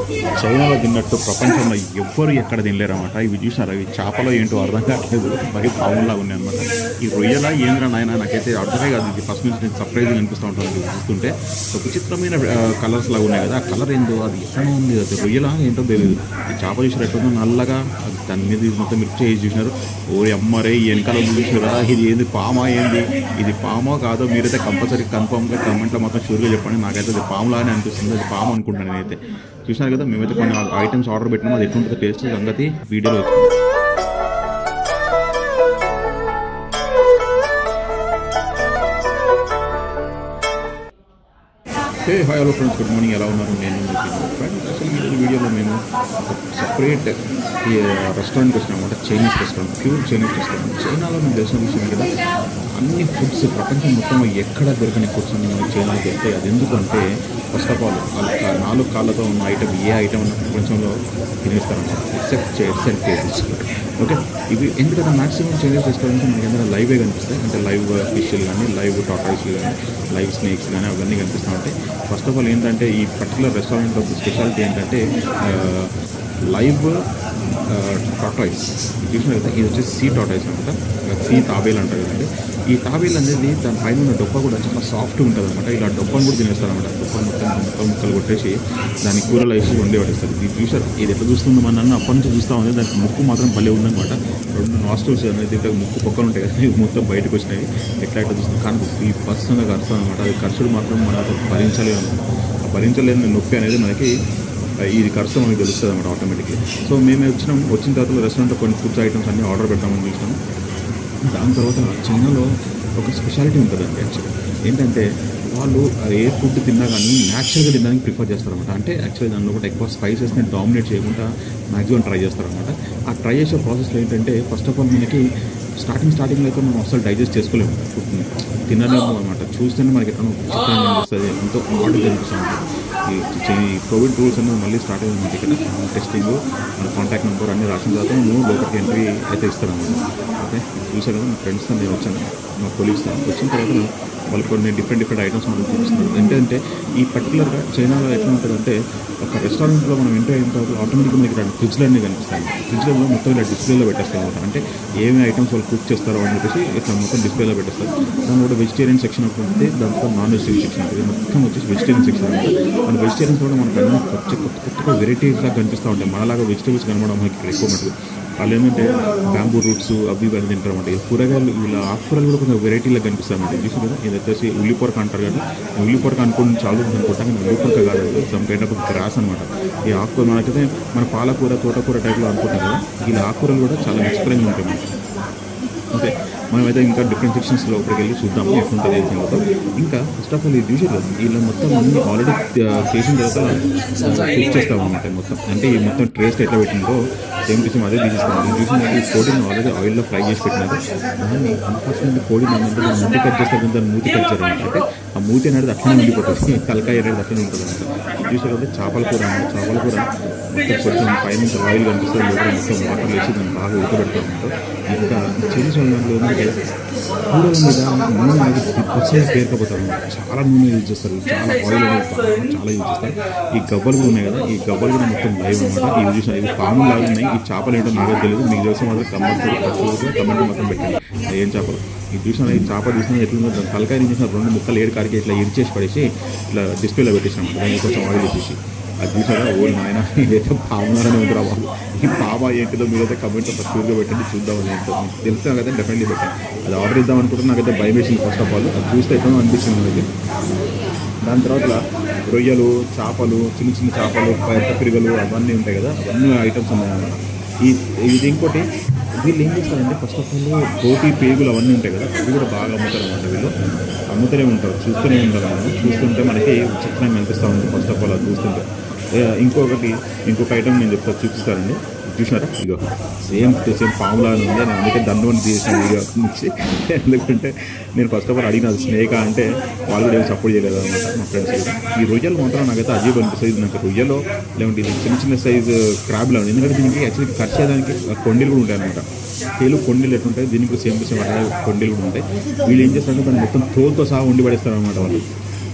చైనాలో తిన్నట్టు ప్రపంచంలో ఎవ్వరు ఎక్కడ తినలేరన్నమాట ఇవి చూసినారా ఇవి చేపలో ఏంటో అర్థం కావట్లేదు మరి పావులా ఉన్నాయి అనమాట ఈ రొయ్యల ఏంద్రా నాయన నాకైతే అర్థమే కాదు ఇది ఫస్ట్ నుంచి నేను సర్ప్రైజ్గా అనిపిస్తూ ఉంటుంది ఇది చూస్తుంటే ఒక విచిత్రమైన కలర్స్ లాగా ఉన్నాయి కదా ఆ కలర్ ఏందో అది ఎక్కడ ఉంది అది రొయ్యలా ఏంటో తెలియదు ఈ చేప చూసినట్టు నల్లగా అది దాని మీద ఇది మొత్తం మిర్చి వేసి చూసినారు ఓ అమ్మరే ఈ వెనకాల చూసినారు కదా ఇది ఏంది పామా ఏంది ఇది పామా కాదో మీరైతే కంపల్సరీ కన్ఫర్మ్గా కమెంట్లో మొత్తం షూర్గా చెప్పండి నాకైతే అది పాములానే అనిపిస్తుంది అది పాము అనుకుంటాను నేనైతే చూసినారు కదా మేమైతే కొన్ని ఐటమ్స్ ఆర్డర్ పెట్టినాం అది ఎట్లుంటుందో టేస్ట్ సంగతి వీడియోలో వచ్చింది hey hi hello friends good morning ఎలా ఉన్నారు నేను ఫ్రెండ్స్ అసలు ఈ వీడియోలో మేము ఒక సపరేట్ రెస్టారెంట్కి వచ్చినాం అనమాట Chinese restaurant pure Chinese restaurant చైనాలో మీకు తెలిసిన విషయం కదా అన్ని ఫుడ్స్ ప్రపంచం మొత్తంలో ఎక్కడ దొరకని ఫుడ్స్ అన్ని మనకి చైనాలో దొరుకుతాయి అది ఎందుకంటే ఫస్ట్ ఆఫ్ ఆల్ వాళ్ళ నాలుగు కాళ్ళతో ఉన్న ఐటమ్ ఏ ఐటమ్ ఉన్న ప్రపంచంలో తినేస్తారన్నమాట except chairs and tables okay ఇవి ఎందుకంటే మాక్సిమం చైనీస్ రెస్టారెంట్స్ మనకి ఏదైనా లైవే కనిపిస్తాయి అంటే లైవ్ ఫిష్లు కానీ లైవ్ టాటాయిస్లు కానీ లైవ్ స్నేక్స్ కానీ అవన్నీ కనిపిస్తూ ఉంటాయి ఫస్ట్ ఆఫ్ ఆల్ ఏంటంటే ఈ పర్టికులర్ రెస్టారెంట్ యొక్క స్పెషాలిటీ ఏంటంటే లైవ్ టాటాయిస్ చూసిన కదా ఇది వచ్చేసి సీ టాటాయిస్ అనమాట సీ తాబేలు అంటారు కదండి ఈ తాబేలు అనేది దాని పైన ఉన్న డొప్ప కూడా చాలా సాఫ్ట్ ఉంటుంది అనమాట ఇలా డొప్పను కూడా తినేస్తారు అనమాట డొప్ప మొత్తం ముక్కలు ముక్కలు కొట్టేసి దాని కూరలో వేసి వండి పడేస్తారు ఇది చూసారు ఇది ఎట్లా చూస్తుందో మన నన్ను అప్పటి నుంచి చూస్తూ ఉంది దానికి ముక్కు మాత్రం భలే ఉందన్నమాట రెండు నాస్టల్స్ అనేది ఇట్లా ముక్కు పక్కన ఉంటాయి కదా ఇవి మొత్తం బయటకు వచ్చినాయి ఎట్లా ఎట్లా చూస్తుంది కానీ ఈ పర్సనల్గా కరుస్తుంది అనమాట అది ఖర్చుడు మాత్రం మన భరించలేము ఆ భరించలేని నొప్పి అనేది మనకి ఇది ఖర్చు మనకి తెలుస్తుంది అనమాట ఆటోమేటిక్గా సో మేము వచ్చినాం వచ్చిన తర్వాత రెస్టారెంట్లో కొన్ని ఫుడ్స్ ఐటమ్స్ అన్ని ఆర్డర్ పెట్టామని చూసినాం దాని తర్వాత చైనాలో ఒక స్పెషాలిటీ ఉంటుందండి యాక్చువల్గా ఏంటంటే వాళ్ళు ఏ ఫుడ్ తిన్నా కానీ న్యాచురల్గా తినడానికి ప్రిఫర్ చేస్తారనమాట అంటే యాక్చువల్లీ దానిలో కూడా ఎక్కువ స్పైసెస్ని డామినేట్ చేయకుండా మ్యాక్సిమం ట్రై చేస్తారనమాట ఆ ట్రై చేసే ప్రాసెస్లో ఏంటంటే ఫస్ట్ ఆఫ్ ఆల్ మనకి స్టార్టింగ్ స్టార్టింగ్లో అయితే మనం అసలు డైజెస్ట్ చేసుకోలేము ఫుడ్ని తినలేము అనమాట చూస్తేనే మనకి ఎక్కడో చిత్రంగా అనిపిస్తుంది ఎంతో ఆర్డర్ అనిపిస్తూ ఉంటుంది ఈ కోవిడ్ రూల్స్ అనేది మళ్ళీ స్టార్ట్ అయింది మనకి ఇక్కడ టెస్టింగ్ మన కాంటాక్ట్ నెంబర్ అన్ని రాసిన తర్వాత నువ్వు లోపలికి ఎంట్రీ అయితే ఇస్తారన్నమాట ఓకే చూసా కదా నా ఫ్రెండ్స్తో నేను వచ్చాను మా కొలీగ్స్తో వచ్చిన తర్వాత వాళ్ళు కొన్ని డిఫరెంట్ డిఫరెంట్ ఐటమ్స్ మనం చూపిస్తున్నారు ఏంటంటే ఈ పర్టికులర్గా చైనాలో ఎట్లా ఉంటుందంటే ఒక రెస్టారెంట్లో మనం ఎంటర్ అయిన తర్వాత ఆటోమేటిక్గా మనకి రెండు ఫ్రిడ్జ్లు అన్నీ కనిపిస్తాయి ఫ్రిడ్జ్లో మొత్తం ఇలా డిస్ప్లేలో పెట్టేస్తారు అనమాట అంటే ఏమేమి ఐటమ్స్ వాళ్ళు కుక్ చేస్తారో అని చెప్పేసి ఇట్లా మొత్తం డిస్ప్లేలో పెట్టేస్తారు దాని కూడా వెజిటేరియన్ సెక్షన్ ఒకటి ఉంటుంది దాంట్లో నాన్ వెజిటేరియన్ సెక్షన్ ఉంటుంది మొత్తం వచ్చేసి వెజిటేరియన్ సెక్షన్ అనమాట మన వెజిటేరియన్స్ కూడా మనకు అన్ని కొత్త కొత్త కొత్తగా వెరైటీస్ లాగా కనిపిస్తూ ఉంటాయి మనలాగా వెజిటేబుల్స్ కనబడడం మనకి ఇక్కడ ఎక్కువ మటుకు వాళ్ళు ఏంటంటే బ్యాంబూ రూట్స్ అవి ఇవి అని తింటారు అనమాట కూరగాయలు ఇలా ఆకుకూరలు కూడా కొంచెం వెరైటీలా కనిపిస్తాయి అనమాట చూసి కదా ఇది వచ్చేసి ఉల్లిపొరక అంటారు కదా ఉల్లిపొరక అనుకుని చాలా మంది అనుకుంటాం కానీ ఉల్లిపొరక కాదు సమ్ కైండ్ ఆఫ్ గ్రాస్ అనమాట ఈ ఆకుకూర మనకైతే మన పాలకూర తోటకూర టైప్లో అనుకుంటాం కదా ఇలా ఆకుకూరలు కూడా చాలా రుచికరంగా ఉంటాయి మనకి ఓకే మనమైతే ఇంకా డిఫరెంట్ సెక్షన్స్ లోపలికి వెళ్ళి చూద్దాము ఎట్లుంటుంది ఏం సంగతో ఇంకా ఫస్ట్ ఆఫ్ ఆల్ ఇది చూసారు కదా వీళ్ళు మొత్తం అన్ని ఆల్రెడీ చేసిన తర్వాత కుక్ చేస్తాం అనమాట మొత్తం అంటే ఈ మొత్తం ట్రేస్ట్ ఎట్లా పెట్టిందో సేమ్ టు సేమ్ అదే తీసిస్తాం ఇది చూసిన ఈ కోడిని ఆల్రెడీ ఆయిల్లో ఫ్రై చేసి పెట్టినారు దాన్ని అన్ఫార్చునేట్లీ కోడిని ఏంటంటే దాన్ని మూతి కట్ చేస్తారు దాన్ని మూతి కట్ చేయడం అంటే ఆ మూతి అనేది అట్లనే ఉండిపోతుంది తలకాయ అనేది అట్లనే ఉంటుంది అనమాట ఇది చూసారు కదా చేపల కూర అన్నమాట చేపల కూర మొత్తం కొంచెం పైనుంచి ఆయిల్ కనిపిస్తుంది లోపల మొత్తం వాటర్ వేసి దాన్ని బాగా ఉడకబెడతా ఉంటారు ఇంకా చైనీస్ వాళ్ళలో ఏంటంటే కూరల మీద నూనె అనేది పచ్చగా పేరుకపోతారు అన్నమాట చాలా నూనె యూజ్ చేస్తారు చాలా ఆయిల్ అనేది బాగా చాలా యూజ్ చేస్తారు ఈ గవ్వలు కూడా ఉన్నాయి కదా ఈ గవ్వలు కూడా మొత్తం లైవ్ అనమాట ఇవి చూసిన ఇవి పాము లాగా ఉన్నాయి ఈ చేపలు ఏంటో నాకు తెలియదు మీకు తెలిసిన మాత్రం కమెంట్ కమెంట్ మాత్రం పెట్టండి అది ఏం చేపలు ఇది చూసిన ఈ చేప చూసిన ఎట్లుందో దాని తలకాయ నుంచి చూసిన రెండు ముక్కలు ఏడు కాడికి ఇట్లా ఇరిచేసి పడేసి ఇట్లా డిస్ప్లేలో పెట్టేసాం దాన్ని కొంచెం ఆయిల్ ఇచ్చేసి అది చూసారా ఓ నాయన ఇదైతే పాములాగానే ఉందిరా బాబు ఈ పామ ఏంటిదో మీరైతే కమెంట్ ఒక షూర్గా పెట్టండి చూద్దామని ఏంటో మీకు తెలిసిన కదా డెఫినెట్లీ పెట్టండి అది ఆర్డర్ ఇద్దాం అనుకుంటే నాకైతే భయం వేసింది ఫస్ట్ ఆఫ్ ఆల్ అది చూస్తే ఎట్లా అనిపిస్తుంది మనకి దాని తర్వాత రొయ్యలు చేపలు చిన్న చిన్న చేపలు పెద్ద పిరుగులు అవన్నీ ఉంటాయి కదా అవన్నీ ఐటమ్స్ ఉన్నాయన్నమాట ఈ ఇది ఇంకోటి వీళ్ళు ఏం చేస్తారంటే ఫస్ట్ ఆఫ్ ఆల్ పోటీ పేగులు అవన్నీ ఉంటాయి కదా అవి కూడా బాగా అమ్ముతారు అనమాట వీళ్ళు అమ్ముతూనే ఉంటారు చూస్తూనే ఉంటారు అన్నమాట చూస్తుంటే మనకి చిత్రంగా అనిపిస్తూ ఉంటుంది ఫస్ట్ ఆఫ్ ఆల్ అది చూస్తుంటే ఏ, ఇంకొకటి ఇంకొక ఐటమ్ నేను చెప్తా చూపిస్తానండి చూసినారా ఇగో సేమ్ టు సేమ్ పాములా ఉంది నేను అందుకే దండం తీసాను వీడియో నుంచి ఎందుకంటే నేను ఫస్ట్ ఆఫ్ ఆల్ అడిగిన అది స్నేక్ అంటే వాళ్ళు కూడా ఏం సపోర్ట్ చేయలేదు అనమాట మా ఫ్రెండ్స్ కూడా ఈ రొయ్యలు మాత్రం నాకైతే అజీబ్ అనిపిస్తుంది ఇది నాకు రొయ్యలో లేకుంటే ఇది చిన్న చిన్న సైజు క్రాబ్లో ఉంది ఎందుకంటే దీనికి యాక్చువల్లీ కట్ చేయడానికి కొండీలు కూడా ఉంటాయి అనమాట తేలు కొండీలు ఎట్లుంటాయి దీనికి కూడా సేమ్ టు సేమ్ అట్లా కొండీలు కూడా ఉంటాయి వీళ్ళు ఏం చేస్తారంటే దాన్ని మొత్తం తోలుతో సహా ఉండి పడేస్తారు అనమాట వాళ్ళు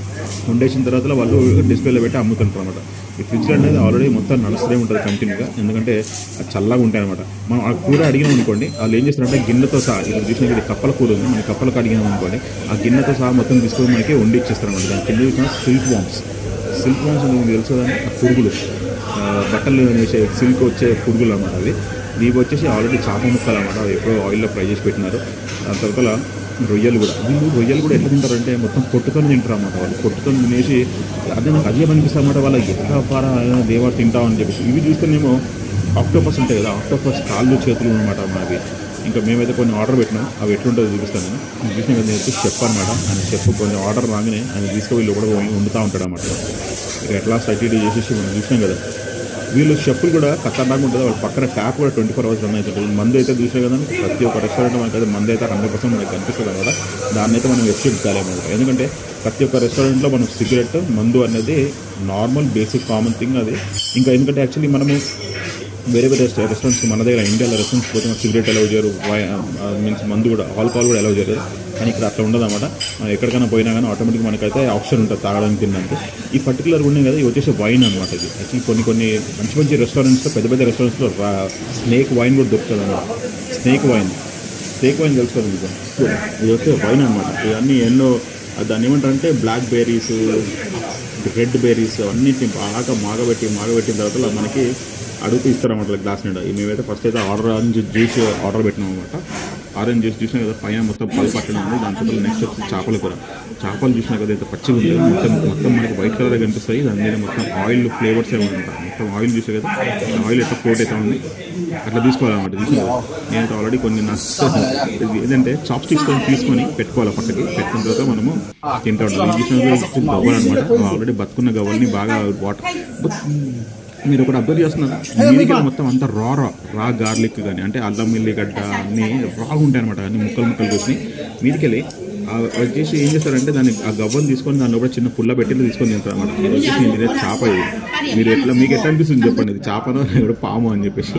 వండేసిన తర్వాత వాళ్ళు డిస్ప్లేలో పెట్టి అమ్ముతుంటారు అనమాట ఈ ఫ్రిడ్జ్లో అనేది ఆల్రెడీ మొత్తం నడుస్తూనే ఉంటుంది కంటిన్యూగా ఎందుకంటే అది చల్లగా ఉంటాయి అనమాట మనం ఆ కూర అడిగినాం అనుకోండి వాళ్ళు ఏం చేస్తారంటే గిన్నెతో సహా ఇక్కడ చూసిన ఇది కప్పల కూర ఉంది మన కప్పలకు అడిగినాం అనుకోండి ఆ గిన్నెతో సహా మొత్తం తీసుకొని మనకి వండి ఇచ్చేస్తారు అనమాట దాని కింద చూసిన సిల్క్ వామ్స్ సిల్క్ వామ్స్ అనేది మీకు తెలుసు కదండి ఆ పురుగులు ఆ, బట్టలు వేసే సిల్క్ వచ్చే పురుగులు అనమాట అవి ఇవి వచ్చేసి ఆల్రెడీ చేప ముక్కలు అనమాట అవి ఎప్పుడో ఆయిల్లో ఫ్రై చేసి పెట్టినారు దాని తర్వాత రొయ్యలు కూడా వీళ్ళు రొయ్యలు కూడా ఎట్లా తింటారంటే మొత్తం పొట్టుతో తింటారు అన్నమాట వాళ్ళు పొట్టుతో తినేసి అదే నాకు అదే అనిపిస్తుంది అన్నమాట వాళ్ళ ఎట్లా పార దేవా తింటాం అని చెప్పేసి ఇవి చూస్తేనేమో ఆక్టోపస్ ఉంటాయి కదా ఆక్టోపస్ కాళ్ళు చేతులు అనమాట మనవి ఇంకా మేమైతే కొన్ని ఆర్డర్ పెట్టినాం అవి ఎట్లుంటుందో చూపిస్తాను నేను నేను చూసిన కదా నేను చెఫ్ అనమాట ఆయన చెఫ్ కొంచెం ఆర్డర్ రాగానే ఆయన తీసుకువెళ్ళి లోపల పోయి వండుతూ ఉంటాడు అనమాట ఇక ఎట్లా స్టడీ చేసేసి మనం చూసినాం కదా వీళ్ళు షెఫ్లు కూడా ఖతర్నాక్ ఉంటుంది వాళ్ళ పక్కన ట్యాప్ కూడా ట్వంటీ ఫోర్ అవర్స్ రన్ అవుతుంది మందు అయితే చూసే కదా ప్రతి ఒక్క రెస్టారెంట్ మనకి అయితే మందు అయితే హండ్రెడ్ పర్సెంట్ మనకి కనిపిస్తుంది అనమాట దాన్ని అయితే మనం ఎస్కేప్ కాలేమన్నమాట ఎందుకంటే ప్రతి ఒక్క రెస్టారెంట్లో మనం సిగరెట్ మందు అనేది నార్మల్ బేసిక్ కామన్ థింగ్ అది ఇంకా ఎందుకంటే యాక్చువల్లీ మనము వేరే వేరే రెస్టా- రెస్టారెంట్స్ మన దగ్గర ఇండియాలో రెస్టారెంట్స్ పోతే మనకు సిగరెట్ అలౌ చేయరు మీన్స్ మందు కూడా ఆల్కహాల్ కూడా అలౌ చేయరు కానీ ఇక్కడ అట్లా ఉండదు అనమాట మనం ఎక్కడికైనా పోయినా కానీ ఆటోమేటిక్ మనకైతే ఆప్షన్ ఉంటుంది తాగడానికి తినడానికి ఈ పర్టికులర్ ఉన్నాయి కదా ఇది వచ్చేసి వైన్ అనమాట ఇది యాక్చువల్లీ కొన్ని కొన్ని మంచి మంచి రెస్టారెంట్స్లో పెద్ద పెద్ద రెస్టారెంట్స్లో స్నేక్ వైన్ కూడా దొరుకుతుంది అనమాట స్నేక్ వైన్ స్నేక్ వైన్ తెలుసు కదా మీకు ఇది వచ్చే వైన్ అనమాట ఇవన్నీ ఎన్నో దాన్ని ఏమంటారంటే బ్లాక్ బెర్రీస్ రెడ్ బెర్రీస్ అన్నిటిని బాగా మాగబెట్టి మాగబెట్టిన తర్వాత మనకి అడుగుతూ ఇస్తారన్నమాట గ్లాస్ నిండా ఈ మేమైతే ఫస్ట్ అయితే ఆరెంజ్ జ్యూస్ ఆర్డర్ పెట్టినాం అనమాట ఆరెంజ్ జ్యూస్ చూసినా కదా పైన మొత్తం పలు పట్టడం ఉంది దాని తర్వాత నెక్స్ట్ వచ్చి చేపల కూర చేపలు చూసినా కదా అయితే పచ్చిగా ఉంది మొత్తం మొత్తం మనకి వైట్ కలర్ కనిపిస్తాయి దాని మీద మొత్తం ఆయిల్ ఫ్లేవర్స్ ఏమి ఉంటాయి మొత్తం ఆయిల్ చూసే కదా ఆయిల్ ఎట్లా ఫ్లోట్ అవుతా ఉంది అట్లా తీసుకోవాలన్నమాట చూసిన నేనైతే ఆల్రెడీ కొన్ని నచ్చుతుంది ఏదంటే చాప్ స్టిక్స్ తీసుకొని పెట్టుకోవాలి పక్కకి పెట్టుకున్న తర్వాత మనము తింటా ఉంటాం ఇది చూసిన గవ్వలు అనమాట ఆల్రెడీ బతుకున్న గవ్వల్ని బాగా వాటర్ మీరు ఒకటి అబ్జర్వ్ చేస్తున్నారు మీదికి మొత్తం అంతా రా రా రా గార్లిక్ కానీ అంటే అల్లం మిల్లిగడ్డ అన్నీ రాగా ఉంటాయి అనమాట అన్ని ముక్కలు ముక్కలు వచ్చి మీదికెళ్ళి వచ్చేసి ఏం చేస్తారంటే దాన్ని ఆ గవ్వలు తీసుకొని దాని లోపల చిన్న పుల్ల పెట్టి తీసుకొని తింటారు అనమాట ఇది వచ్చేసి నేను తినే చేప ఇది మీరు ఎట్లా మీకు ఎట్లా అనిపిస్తుంది చెప్పండి ఇది చేపనో ఇక్కడ పాము అని చెప్పేసి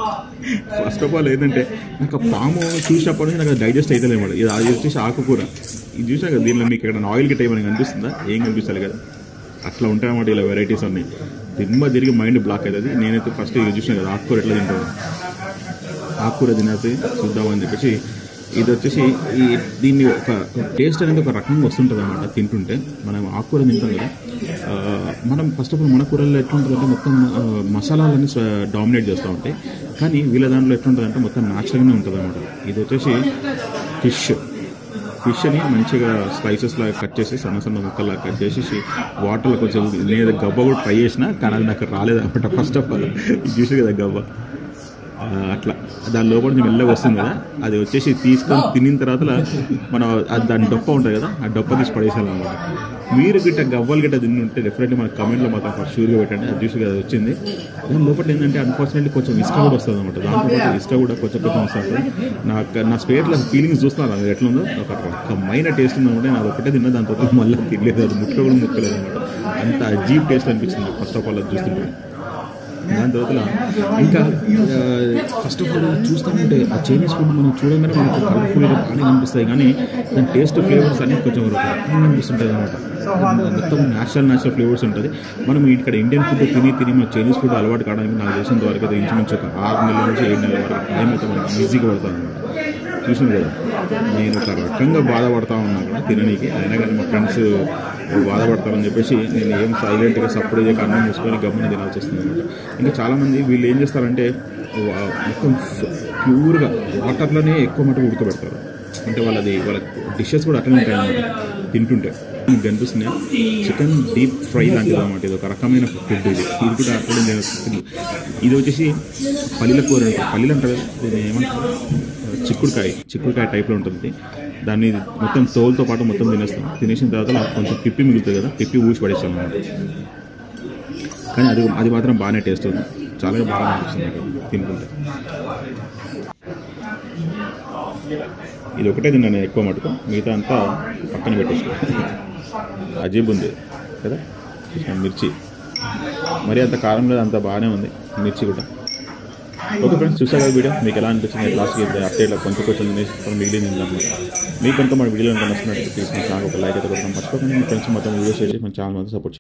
ఫస్ట్ ఆఫ్ ఆల్ ఏంటంటే నాకు ఆ పాము చూసినప్పటి నుంచి నాకు డైజెస్ట్ అయితే అనమాట ఇది అది వచ్చేసి ఆకుకూర ఇది చూసినా కదా దీనిలో మీకు ఎక్కడ ఆయిల్ గిట్ట ఏమైనా కనిపిస్తుందా ఏం కనిపిస్తుంది కదా అట్లా ఉంటాయి అన్నమాట ఇలా వెరైటీస్ అన్నీ దిమ్మ తిరిగి మైండ్ బ్లాక్ అవుతుంది నేనైతే ఫస్ట్ ఇది చూసిన కదా ఆకుకూర ఎట్లా తింటాను ఆకుకూర తినేసి చూద్దామని చెప్పేసి ఇది వచ్చేసి ఈ దీన్ని ఒక టేస్ట్ అనేది ఒక రకంగా వస్తుంటుంది అనమాట తింటుంటే మనం ఆకుకూర తింటాం కదా ఆ, మనం ఫస్ట్ ఆఫ్ ఆల్ మన కూరల్లో ఎట్లుంటుందంటే మొత్తం ఆ, మసాలాలన్నీ డామినేట్ చేస్తూ ఉంటాయి కానీ వీళ్ళ దాంట్లో ఎట్లుంటుందంటే మొత్తం న్యాచురల్గానే ఉంటుంది అనమాట ఇది వచ్చేసి ఫిష్ ఫిష్ని మంచిగా స్లైసెస్ లాగా కట్ చేసి సన్న సన్న ముక్కల్లా కట్ చేసేసి వాటర్లో కొంచెం నేను గబ్బ కూడా ట్రై చేసిన కానీ అది నాకు రాలేదు అనమాట ఫస్ట్ ఆఫ్ ఆల్ ఇది చూసి కదా గబ్బ ఆ, అట్లా దాని లోపల నుంచి మెల్లగా వస్తుంది కదా అది వచ్చేసి తీసుకొని తినిన తర్వాత మనం అది దాని డొప్ప ఉంటుంది కదా ఆ డొప్ప తీసి పడేసాను అనమాట మీరు గిట్ట గవ్వలు గిట్ట తిని ఉంటే డెఫినెట్లీ మన కమెంట్లో మాత్రం ఫస్ట్ షూర్గా పెట్టండి అది చూసి కదా వచ్చింది దాని లోపల ఏంటంటే అన్ఫార్చునేట్లీ కొంచెం ఇసుక కూడా వస్తుంది అనమాట దాంతో పాటు ఇసుక కూడా కొంచెం కొంచెం వస్తుంది నాకు నా స్పేట్లో ఫీలింగ్స్ చూస్తున్నాను అది ఎట్లా ఉందో ఒక రకమైన టేస్ట్ ఉందన్నమాట నేను అది ఒకటే తిన్నా దాని తర్వాత మళ్ళీ తినలేదు అది ముక్క కూడా ముక్కలేదు అనమాట అంత అజీబ్ టేస్ట్ అనిపించింది ఫస్ట్ ఆఫ్ ఆల్ అది చూస్తుంటే దాని తర్వాత ఇంకా ఫస్ట్ ఆఫ్ ఆల్ చూస్తామంటే ఆ చైనీస్ ఫుడ్ మనం చూడగానే మనకు కలర్ఫుల్గా బాగానే కనిపిస్తాయి కానీ దాని టేస్ట్ ఫ్లేవర్స్ అన్ని కొంచెం ఒక రకంగా అనిపిస్తుంటాయి అనమాట మొత్తం నేచురల్ నేచురల్ ఫ్లేవర్స్ ఉంటుంది మనం ఇక్కడ ఇండియన్ ఫుడ్ తిని తిని మన చైనీస్ ఫుడ్ అలవాటు కావడానికి నాకు తెలిసినంత వరకు అయితే ఇంచుమించు ఒక ఆరు నెలల నుంచి ఏడు నెలల వరకు టైం అయితే మనకి ఈజీగా పడుతుంది అనమాట చూసాను కదా నేను ఒక రకంగా బాధపడతా ఉన్నాను కూడా తిననీకి అయినా కానీ మా ఫ్రెండ్స్ బాధపడతారని చెప్పేసి నేను ఏం సైలెంట్గా సపోర్ట్ చేయక అన్నం మూసుకొని గమ్మున తినాల్సి వస్తుంది అనమాట ఇంకా చాలామంది వీళ్ళు ఏం చేస్తారంటే వా- మొత్తం ప్యూర్గా వాటర్లోనే ఎక్కువ మటుకు ఉడకబెడతారు అంటే వాళ్ళది వాళ్ళ డిషెస్ కూడా అట్లనే ఉంటాయి అన్నమాట తింటుంటే మీకు కనిపిస్తుంది చికెన్ డీప్ ఫ్రై లాంటిది అనమాట ఇది ఒక రకమైన ఫుడ్ ఇది ఇది కూడా అట్లనే చేస్తుంది. ఇది వచ్చేసి పల్లీల కూర అంటారు పల్లీలు అంటారు కదా, దీన్ని ఏమంటారు చిక్కుడుకాయ చిక్కుడుకాయ టైప్లో ఉంటుంది దాన్ని మొత్తం తోలుతో పాటు మొత్తం తినేస్తాం తినేసిన తర్వాత కొంచెం పిప్పి మిగులుతుంది కదా పిప్పి ఊసి పడేస్తాం అన్నమాట కానీ అది అది మాత్రం బాగానే టేస్ట్ ఉంది చాలా బాగా అనిపిస్తుంది నాకు తింటుంటే ఇది ఒకటే తిన్నాను నేను ఎక్కువ మటుకు మిగతా అంతా పక్కన పెట్టేస్తాను అజీబ్ ఉంది కదా మిర్చి మరి అంత కారం లేదు అంత బాగానే ఉంది మిర్చి కూడా ఓకే ఫ్రెండ్స్ చూసారు కదా వీడియో మీకు ఎలా అనిపించింది లాస్ట్కి అప్డేట్లో కొంచెం కొంచెం మిగిలింది అనమాట మీకు కనుక మన వీడియో కనుక నచ్చినట్టు ప్లీజ్ మా ఛానల్ ఒక లైక్ అయితే కొట్టడం మర్చిపోకండి మీ ఫ్రెండ్స్ మొత్తం వీడియో షేర్ చేసి మన ఛానల్ మొత్తం సపోర్ట్